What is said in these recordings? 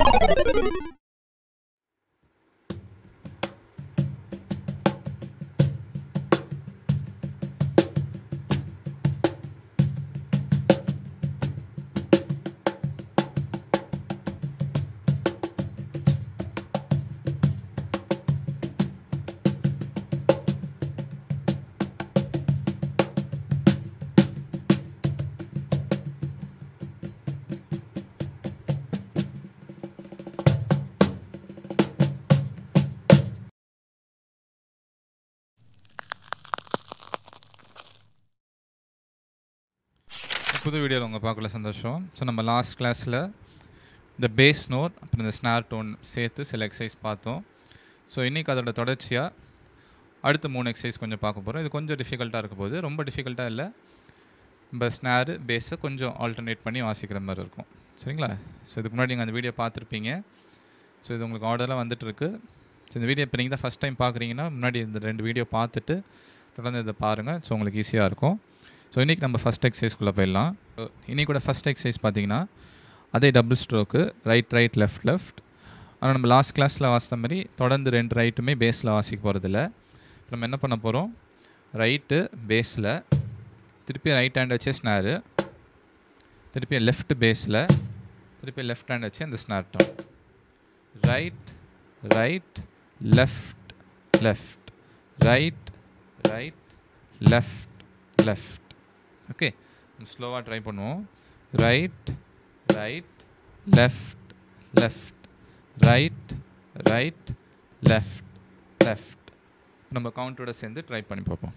புது வீடியோவில் உங்கள் பார்க்கல சந்தோஷம் ஸோ நம்ம லாஸ்ட் கிளாஸில் இந்த பேஸ் நோட் அப்புறம் இந்த ஸ்னார் டோன் சேர்த்து சில எக்ஸசைஸ் பார்த்தோம் ஸோ இன்றைக்கி அதோட தொடர்ச்சியாக அடுத்த மூணு எக்ஸசைஸ் கொஞ்சம் பார்க்க போகிறோம் இது கொஞ்சம் டிஃபிகல்ட்டாக இருக்க போகுது ரொம்ப டிஃபிகல்ட்டாக இல்லை நம்ம ஸ்னாரு பேஸை கொஞ்சம் ஆல்டர்னேட் பண்ணி வாசிக்கிற மாதிரி இருக்கும் சரிங்களா ஸோ இதுக்கு முன்னாடி நீங்கள் அந்த வீடியோ பார்த்துருப்பீங்க ஸோ இது உங்களுக்கு ஆர்டராக வந்துட்டுருக்கு ஸோ இந்த வீடியோ இப்போ நீங்கள் தான் ஃபஸ்ட் டைம் பார்க்குறீங்கன்னா முன்னாடி இந்த ரெண்டு வீடியோ பார்த்துட்டு தொடர்ந்து இதை பாருங்கள் ஸோ உங்களுக்கு ஈஸியாக இருக்கும் ஸோ இன்றைக்கி நம்ம ஃபஸ்ட் எக்ஸசைஸ்க்குள்ளே போயிடலாம் இன்றைக்கி கூட ஃபஸ்ட் எக்ஸசைஸ் பார்த்தீங்கன்னா அதே double stroke right right left left ஆனால் நம்ம லாஸ்ட் கிளாஸில் வாசித்த மாதிரி தொடர்ந்து ரெண்டு ரைட்டுமே பேஸில் வாசிக்க போகிறதில்ல நம்ம என்ன பண்ண போகிறோம் ரைட்டு பேஸில் திருப்பி ரைட் ஹேண்ட் வச்சு ஸ்னாரு திருப்பி லெஃப்ட் பேஸில் திருப்பி லெஃப்ட் ஹேண்ட் வச்சு அந்த snare down right right left left right right left left okay ஸ்லோவாக ட்ரை பண்ணுவோம் right right left left right right left left நம்ம கவுண்டோட சேர்ந்து ட்ரை பண்ணி பார்ப்போம்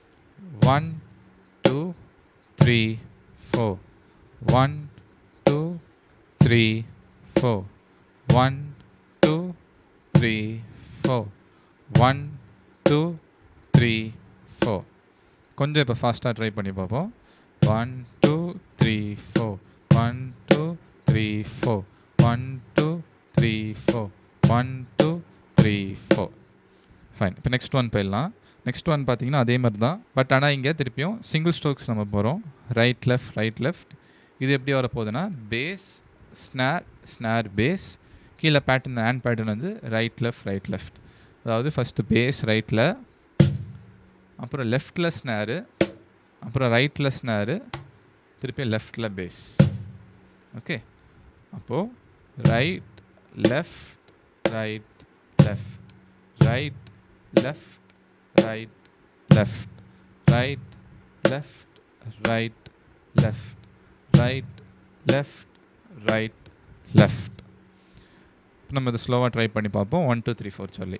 one two three four one two three four one two three four one two three four கொஞ்சம் இப்போ ஃபாஸ்ட்டாக ட்ரை பண்ணி பார்ப்போம் one two three four one two three four one two three four one two three four fine இப்போ next one போயிடலாம் next one பார்த்தீங்கன்னா அதே மாதிரி தான் பட் ஆனால் இங்கே திருப்பியும் சிங்கிள் ஸ்ட்ரோக்ஸ் நம்ம போகிறோம் ரைட் லெஃப்ட் ரைட் லெஃப்ட் இது எப்படி வரப்போகுதுன்னா பேஸ் ஸ்னார் ஸ்னார் பேஸ் கீழே பேட்டர்ன் ஹேண்ட் பேட்டர்ன் வந்து ரைட் லெஃப்ட் ரைட் லெஃப்ட் அதாவது ஃபஸ்ட்டு பேஸ் ரைட்டில் அப்புறம் லெஃப்டில் ஸ்னாரு அப்புறம் ரைட்டில் ஸ்னாரு திருப்பி லெஃப்டில் பேஸ் ஓகே அப்போது right left right left right left right left right left right left right left right left நம்ம இதை ஸ்லோவாக ட்ரை பண்ணி பார்ப்போம் ஒன் டூ த்ரீ ஃபோர் சொல்லி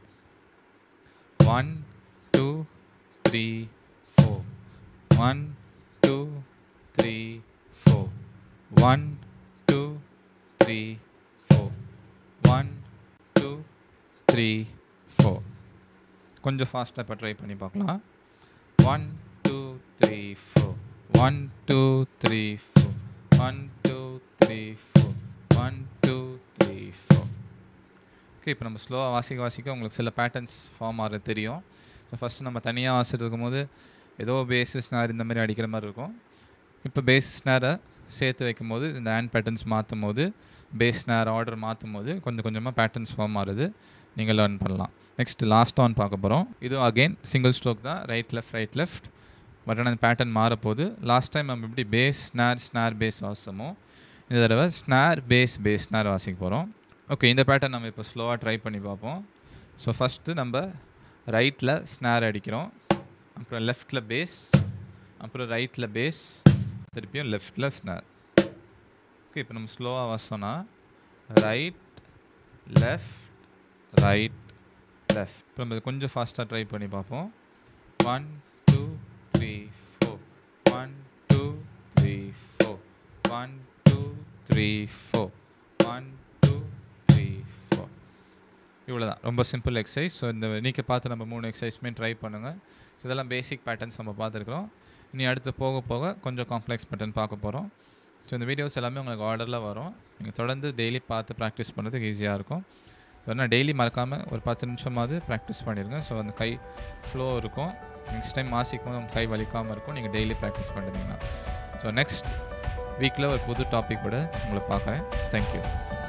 one two three four one two three four one two three four one two three four கொஞ்சம் ஃபாஸ்ட்டாக இப்போ try பண்ணி பார்க்கலாம் one two three four one two three four one two three four one two three four okay இப்போ நம்ம ஸ்லோவாக வாசிக்க வாசிக்க உங்களுக்கு சில பேட்டர்ன்ஸ் ஃபார்ம் ஆகிறது தெரியும் ஸோ ஃபஸ்ட்டு நம்ம தனியாக வாசிட்டு இருக்கும்போது ஏதோ பேசிஸ் ஸ்னார் இந்த மாதிரி அடிக்கிற மாதிரி இருக்கும் இப்போ பேஸ் ஸ்னாரை சேர்த்து வைக்கும் போது இந்த ஹேண்ட் பேட்டர்ன்ஸ் மாற்றும் போது பேஸ் ஸ்னார் ஆர்டர் மாற்றும் போது கொஞ்சம் கொஞ்சமாக பேட்டர்ன்ஸ் ஃபார்ம் ஆகுது நீங்கள் லேர்ன் பண்ணலாம் நெக்ஸ்ட் லாஸ்ட் ஆன் பார்க்க போகிறோம் இதுவும் அகெயின் சிங்கிள் ஸ்ட்ரோக் தான் right left right left but ஆனால் அந்த பேட்டர்ன் மாறப்போகுது லாஸ்ட் டைம் நம்ம எப்படி பேஸ் ஸ்னார் ஸ்னார் பேஸ் வாசமோ இந்த தடவை ஸ்னார் பேஸ் பேஸ் ஸ்னார் வாசிக்க போகிறோம் ஓகே இந்த பேட்டர்ன் நம்ம இப்போ ஸ்லோவாக ட்ரை பண்ணி பார்ப்போம் ஸோ ஃபஸ்ட்டு நம்ம ரைட்டில் ஸ்னார் அடிக்கிறோம் அப்புறம் லெஃப்டில் பேஸ் அப்புறம் ரைட்டில் பேஸ் திருப்பியும் லெஃப்டில் ஸ்னார் ஓகே இப்போ நம்ம ஸ்லோவாக வாசோன்னா ரைட் லெஃப்ட் ரைட் லெஃப்ட் இப்போ நம்ம இதை கொஞ்சம் ஃபாஸ்ட்டாக ட்ரை பண்ணி பார்ப்போம் one two three four one two three four one two three four one two three four இவ்வளோ தான் ரொம்ப சிம்பிள் எக்ஸசைஸ் ஸோ இந்த நீக்க பார்த்து நம்ம மூணு எக்ஸசைஸுமே ட்ரை பண்ணுங்கள் ஸோ இதெல்லாம் பேசிக் பேட்டர்ன்ஸ் நம்ம பார்த்துருக்குறோம் இனி அடுத்து போக போக கொஞ்சம் காம்ப்ளெக்ஸ் பேட்டர்ன் பார்க்க போகிறோம் ஸோ இந்த வீடியோஸ் எல்லாமே உங்களுக்கு ஆர்டரில் வரும் நீங்கள் தொடர்ந்து டெய்லி பார்த்து ப்ராக்டிஸ் பண்ணுறதுக்கு ஈஸியாக இருக்கும் ஸோ ஆனால் டெய்லி மறக்காமல் ஒரு பத்து நிமிஷமாவது ப்ராக்டிஸ் பண்ணிடுங்க ஸோ அந்த கை ஃப்ளோ இருக்கும் நெக்ஸ்ட் டைம் மாசிக்கும் போது உங்கள் கை வலிக்காமல் இருக்கும் நீங்கள் டெய்லி ப்ராக்டிஸ் பண்ணுறீங்கன்னா ஸோ நெக்ஸ்ட் வீக்கில் ஒரு புது டாபிக் கூட உங்களை பார்க்குறேன் தேங்க்யூ